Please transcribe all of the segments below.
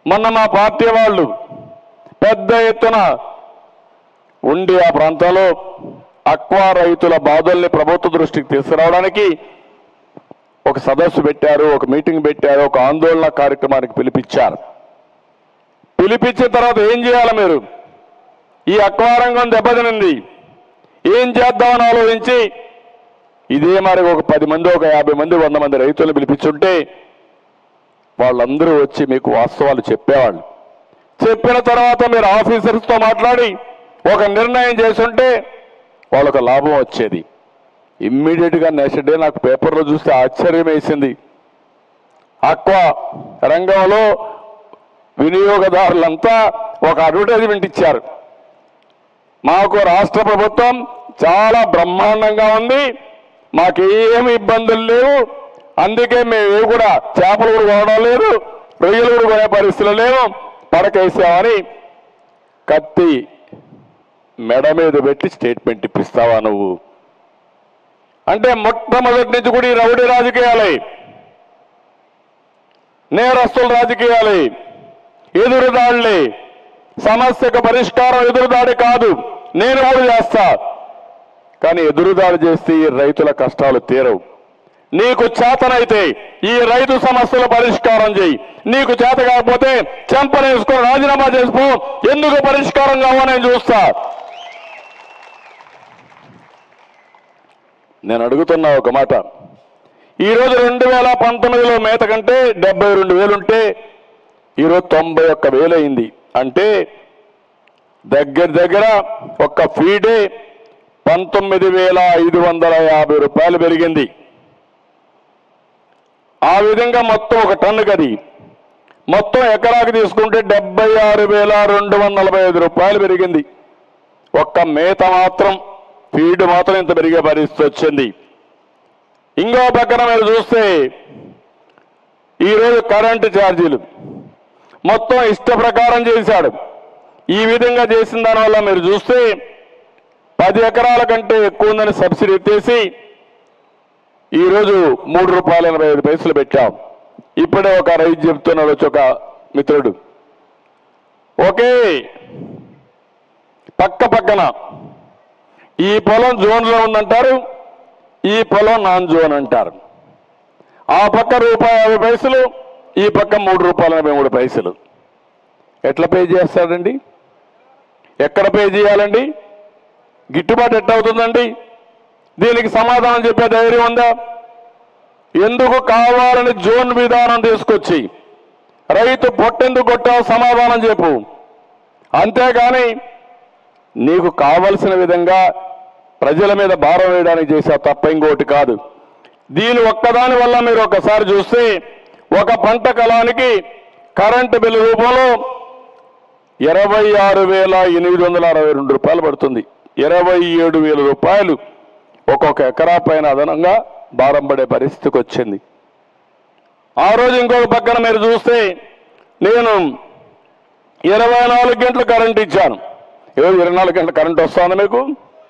మొన్న మా పార్టీ వాళ్ళు పెద్ద ఎత్తున ఉండి ఆ ప్రాంతంలో అక్వా రైతుల బాధల్ని ప్రభుత్వ దృష్టికి తీసుకురావడానికి ఒక సదస్సు పెట్టారు ఒక మీటింగ్ పెట్టారు ఒక ఆందోళన కార్యక్రమానికి పిలిపించారు పిలిపించిన తర్వాత ఏం చేయాలి మీరు ఈ అక్వా రంగం దెబ్బతినింది ఏం చేద్దామని ఆలోచించి ఇదే మరి ఒక పది మంది ఒక యాభై మంది వంద మంది రైతులు పిలిపించుంటే వాళ్ళందరూ వచ్చి మీకు వాస్తవాలు చెప్పేవాళ్ళు చెప్పిన తర్వాత మీరు ఆఫీసర్స్తో మాట్లాడి ఒక నిర్ణయం చేసుంటే వాళ్ళకు లాభం వచ్చేది ఇమ్మీడియట్గా నెక్స్ట్ డే నాకు పేపర్లో చూస్తే ఆశ్చర్యం వేసింది అక్వా రంగంలో వినియోగదారులంతా ఒక అడ్వర్టైజ్మెంట్ ఇచ్చారు మాకు రాష్ట్ర ప్రభుత్వం చాలా బ్రహ్మాండంగా ఉంది మాకేమి ఇబ్బందులు లేవు అందుకే మేము ఏవి కూడా చేపలు కూడా కొనడం లేదు రొయ్యలు కూడా కొనే పరిస్థితులు లేవు పడకేసామని కత్తి మెడ మీద పెట్టి స్టేట్మెంట్ ఇప్పిస్తావా నువ్వు అంటే మొట్టమొదటి నుంచి కూడా ఈ రౌడీ రాజకీయాలే నేరస్తుల రాజకీయాలే ఎదురుదాడులే సమస్యకు పరిష్కారం ఎదురుదాడి కాదు నేను కూడా చేస్తా కానీ ఎదురుదాడి చేస్తే ఈ రైతుల కష్టాలు తీరవు నీకు చేతనైతే ఈ రైతు సమస్యల పరిష్కారం చేయి నీకు చేత కాకపోతే చెంపనేసుకొని రాజీనామా చేసుకో ఎందుకు పరిష్కారం కావని నేను చూస్తా నేను అడుగుతున్నా ఒక మాట ఈరోజు రెండు వేల పంతొమ్మిదిలో మేత కంటే డెబ్బై రెండు వేలుంటే ఈరోజు తొంభై ఒక్క వేలు అయింది అంటే దగ్గర దగ్గర ఒక్క ఫీడే పంతొమ్మిది వేల ఐదు వందల యాభై రూపాయలు పెరిగింది ఆ విధంగా మొత్తం ఒక టన్నుకి అది మొత్తం ఎకరాకి తీసుకుంటే డెబ్బై ఆరు వేల రెండు వందల నలభై ఐదు రూపాయలు పెరిగింది ఒక్క మేత మాత్రం ఫీడ్ మాత్రం ఇంత పెరిగే పరిస్థితి వచ్చింది ఇంకో పక్కన మీరు చూస్తే ఈరోజు కరెంటు ఛార్జీలు మొత్తం ఇష్ట ప్రకారం చేశాడు ఈ విధంగా చేసిన దానివల్ల మీరు చూస్తే పది ఎకరాల కంటే ఎక్కువ ఉందని సబ్సిడీ ఎత్తేసి ఈరోజు మూడు రూపాయల ఎనభై ఐదు పైసలు పెట్టాం ఇప్పుడే ఒక రైతు చెప్తున్నాడు వచ్చి ఒక మిత్రుడు ఒకే పక్క పక్కన ఈ పొలం జోన్లో ఉందంటారు ఈ పొలం నాన్ జోన్ అంటారు ఆ పక్క రూపాయి యాభై పైసలు ఈ పక్క మూడు రూపాయల ఎనభై మూడు పైసలు ఎట్లా పే చేస్తాడండి ఎక్కడ పే చేయాలండి గిట్టుబాటు ఎట్లా అవుతుందండి దీనికి సమాధానం చెప్పే ధైర్యం ఉందా ఎందుకు కావాలని జోన్ విధానం తీసుకొచ్చి రైతు పొట్టెందుకు కొట్టావు సమాధానం చెప్పు అంతేగాని నీకు కావలసిన విధంగా ప్రజల మీద భారం వేయడానికి చేసావు తప్ప ఇంకోటి కాదు దీని ఒక్కదాని వల్ల మీరు ఒకసారి చూస్తే ఒక పంట కలానికి కరెంటు బిల్లు రూపంలో ఇరవై ఆరు వేల ఎనిమిది వందల అరవై రెండు రూపాయలు పడుతుంది ఇరవై ఏడు వేల రూపాయలు ఒక్కొక్క ఎకరా పైన అదనంగా భారం పడే పరిస్థితికి వచ్చింది ఆ రోజు ఇంకొక పక్కన మీరు చూస్తే నేను ఇరవై నాలుగు గంటలు కరెంట్ ఇచ్చాను ఏదో ఇరవై నాలుగు గంటల కరెంట్ వస్తుందా మీకు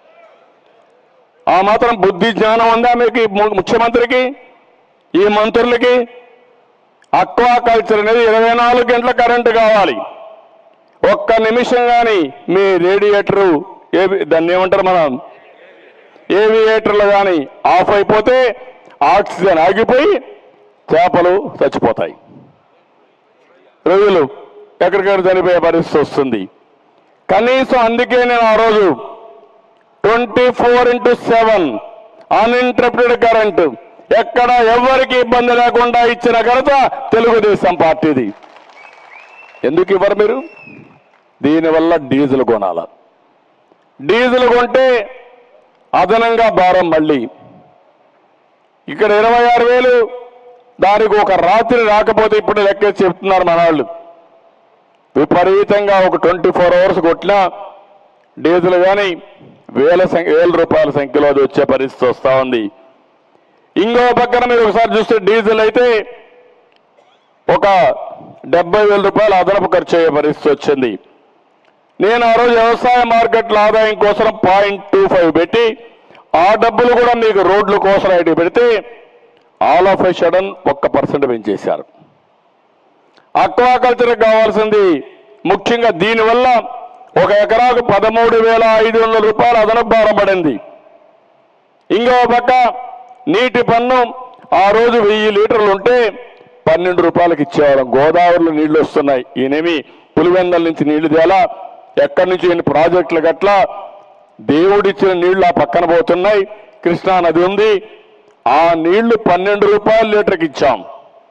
ఆ మాత్రం బుద్ధి జ్ఞానం ఉందా మీకు ఈ ము- ముఖ్యమంత్రికి ఈ మంత్రులకి అక్వా కల్చర్ అనేది ఇరవై నాలుగు గంటల కరెంటు కావాలి ఒక్క నిమిషం కానీ మీ రేడియేటరు ఏవి దాన్ని ఏమంటారు మనం ఏవియేటర్లు కానీ ఆఫ్ అయిపోతే ఆక్సిజన్ ఆగిపోయి చేపలు చచ్చిపోతాయి రొయ్యలు ఎక్కడికక్కడ చనిపోయే పరిస్థితి వస్తుంది కనీసం అందుకే నేను ఆ రోజు twenty four into seven uninterrupted current ఎక్కడ ఎవరికి ఇబ్బంది లేకుండా ఇచ్చిన ఘనత తెలుగుదేశం పార్టీది ఎందుకు ఇవ్వరు మీరు దీనివల్ల డీజిల్ కొనాల డీజిల్ కొంటే అదనంగా భారం మళ్ళీ ఇక్కడ ఇరవై ఆరు వేలు దానికి ఒక రాత్రి రాకపోతే ఇప్పుడు లెక్క చెప్తున్నారు మన వాళ్ళు విపరీతంగా ఒక ట్వంటీ ఫోర్ అవర్స్ కొట్టినా డీజిల్ కానీ వేల సంఖ్య వేల రూపాయల సంఖ్యలో అది వచ్చే పరిస్థితి వస్తూ ఉంది ఇంకో పక్కన మీరు ఒకసారి చూస్తే డీజిల్ అయితే ఒక డెబ్బై వేల రూపాయలు అదనపు ఖర్చు అయ్యే పరిస్థితి వచ్చింది నేను ఆ రోజు వ్యవసాయ మార్కెట్ల ఆదాయం కోసం పాయింట్ టూ ఫైవ్ పెట్టి ఆ డబ్బులు కూడా మీకు రోడ్ల కోసం ఐటీ పెడితే ఆల్ ఆఫ్ ఎ సడన్ ఒక్క పర్సెంట్ పెంచేశారు అక్వాకల్చర్కి కావాల్సింది ముఖ్యంగా దీనివల్ల ఒక ఎకరాకు పదమూడు వేల ఐదు వందల రూపాయలు అదనపు భారం పడింది ఇంకో పక్క నీటి పన్ను ఆ రోజు వెయ్యి లీటర్లు ఉంటే పన్నెండు రూపాయలకి ఇచ్చేవాళ్ళం గోదావరిలో నీళ్లు వస్తున్నాయి ఈయనేమి పులివెందల నుంచి నీళ్లు తేలా ఎక్కడి నుంచి ఎన్ని ప్రాజెక్టులు గట్లా దేవుడిచ్చిన నీళ్లు ఆ పక్కన పోతున్నాయి కృష్ణా నది ఉంది ఆ నీళ్లు పన్నెండు రూపాయల లీటర్కి ఇచ్చాం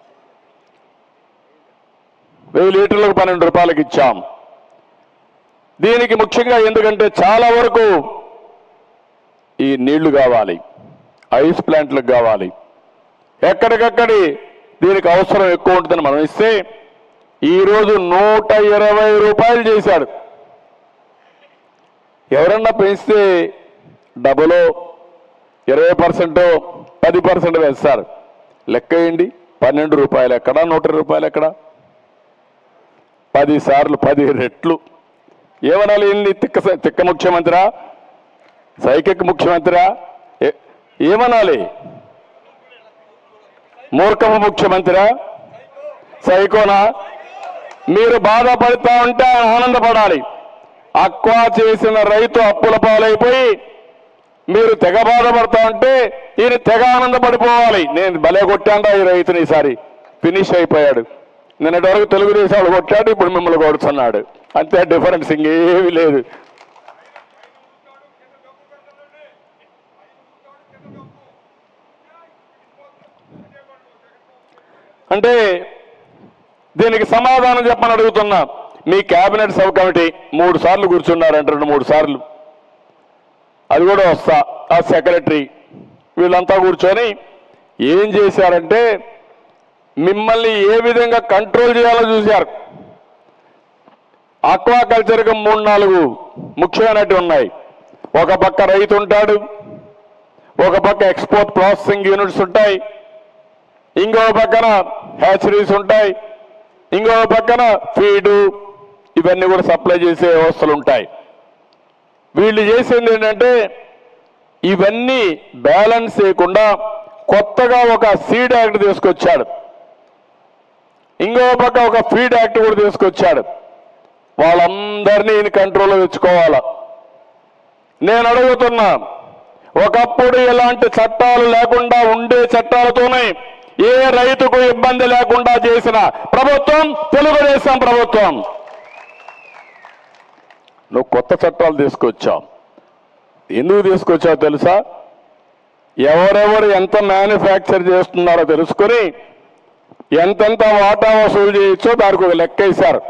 వెయ్యి లీటర్లకు పన్నెండు రూపాయలకి ఇచ్చాం దీనికి ముఖ్యంగా ఎందుకంటే చాలా వరకు ఈ నీళ్లు కావాలి ఐస్ ప్లాంట్లకు కావాలి ఎక్కడికక్కడి దీనికి అవసరం ఎక్కువ ఉంటుందని మనం ఇస్తే ఈరోజు నూట ఇరవై రూపాయలు చేశాడు ఎవరన్నా పెంచితే డబ్బులో ఇరవై పర్సెంట్ పది పర్సెంట్ వేస్తారు లెక్క వేయండి పన్నెండు రూపాయలు ఎక్కడ నూట ఇరవై రూపాయలు ఎక్కడ పది సార్లు పది రెట్లు ఏమనాలి ఇన్ని తిక్క స- తిక్క ముఖ్యమంత్రా సైకిక్ ముఖ్యమంత్రా ఏ- ఏమనాలి మూర్ఖపు ముఖ్యమంత్రా సైకోనా మీరు బాధపడుతూ ఉంటే ఆయన ఆనందపడాలి అక్వా చేసిన రైతు అప్పుల పాలైపోయి మీరు తెగ బాధపడతా ఉంటే ఈయన తెగ ఆనందపడిపోవాలి నేను భలే కొట్టాండా ఈ రైతుని ఈసారి ఫినిష్ అయిపోయాడు నిన్నటి వరకు తెలుగుదేశం వాళ్ళు కొట్టాడు ఇప్పుడు మిమ్మల్ని కొడుతున్నాడు అంతే డిఫరెన్స్ ఇంకేమీ లేదు అంటే దీనికి సమాధానం చెప్పని అడుగుతున్నా మీ కేబినెట్ సబ్ కమిటీ మూడు సార్లు కూర్చున్నారంట రెండు మూడు సార్లు అది కూడా వస్తా ఆ సెక్రటరీ వీళ్ళంతా కూర్చొని ఏం చేశారంటే మిమ్మల్ని ఏ విధంగా కంట్రోల్ చేయాలో చూశారు ఆక్వాకల్చర్కి మూడు నాలుగు ముఖ్యమైనవి ఉన్నాయి ఒక పక్క రైతు ఉంటాడు ఒక పక్క ఎక్స్పోర్ట్ ప్రాసెసింగ్ యూనిట్స్ ఉంటాయి ఇంకో పక్కన హ్యాచరీస్ ఉంటాయి ఇంకో పక్కన ఫీడు ఇవన్నీ కూడా సప్లై చేసే వ్యవస్థలు ఉంటాయి వీళ్ళు చేసింది ఏంటంటే ఇవన్నీ బ్యాలెన్స్ చేయకుండా కొత్తగా ఒక సీడ్ యాక్ట్ తీసుకొచ్చాడు ఇంకో పక్క ఒక ఫీడ్ యాక్ట్ కూడా తీసుకొచ్చాడు వాళ్ళందరినీ ఈయన కంట్రోల్లో తెచ్చుకోవాలా నేను అడుగుతున్నా ఒకప్పుడు ఇలాంటి చట్టాలు లేకుండా ఉండే చట్టాలతోనే ఏ రైతుకు ఇబ్బంది లేకుండా చేసిన ప్రభుత్వం తెలుగుదేశం ప్రభుత్వం నువ్వు కొత్త చట్టాలు తీసుకొచ్చావు ఎందుకు తీసుకొచ్చావు తెలుసా ఎవరెవరు ఎంత మ్యానుఫ్యాక్చర్ చేస్తున్నారో తెలుసుకొని ఎంతెంత వాటా వసూలు చేయొచ్చో దానికి ఒక లెక్క వేశారు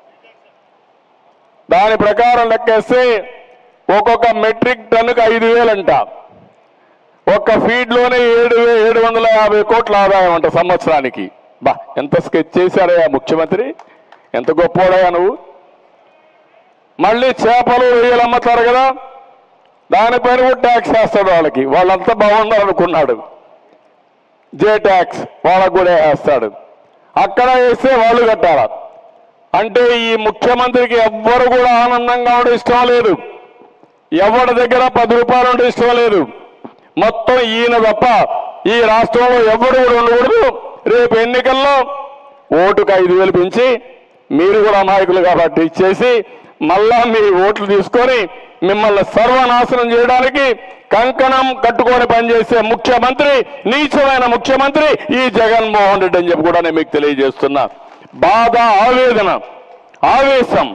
దాని ప్రకారం లెక్కేస్తే ఒక్కొక్క మెట్రిక్ టన్నుకు ఐదు వేలంట ఒక్క ఫీడ్లోనే ఏడు వే- ఏడు వందల యాభై కోట్ల ఆదాయం అంట సంవత్సరానికి బా ఎంత స్కెచ్ చేశారయ్యా ముఖ్యమంత్రి ఎంత గొప్పోడయ్యా నువ్వు మళ్ళీ చేపలు రొయ్యలు అమ్ముతారు కదా దానిపైన కూడా ట్యాక్స్ వేస్తాడు వాళ్ళకి వాళ్ళంతా బాగున్నారు అనుకున్నాడు జే ట్యాక్స్ వాళ్ళకు కూడా వేస్తాడు అక్కడ వేస్తే వాళ్ళు కట్టాల అంటే ఈ ముఖ్యమంత్రికి ఎవ్వరు కూడా ఆనందంగా ఉండడం ఇష్టం లేదు ఎవరి దగ్గర పది రూపాయలు ఉంటే ఇష్టం లేదు మొత్తం ఈయన తప్ప ఈ రాష్ట్రంలో ఎవరు కూడా ఉండకూడదు రేపు ఎన్నికల్లో ఓటుకు ఐదు వేలు పెంచి మీరు కూడా నాయకులు కాబట్టి ఇచ్చేసి మళ్ళా మీ ఓట్లు తీసుకొని మిమ్మల్ని సర్వనాశనం చేయడానికి కంకణం కట్టుకొని పనిచేసే ముఖ్యమంత్రి నీచమైన ముఖ్యమంత్రి ఈ జగన్మోహన్ రెడ్డి అని చెప్పి కూడా నేను మీకు తెలియజేస్తున్నా బాధ ఆవేదన ఆవేశం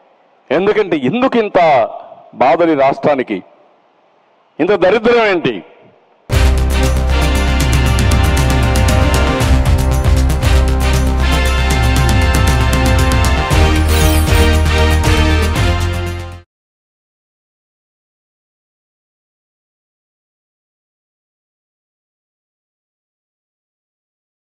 ఎందుకంటే ఎందుకు ఇంత బాధని రాష్ట్రానికి ఇంత దరిద్రం ఏంటి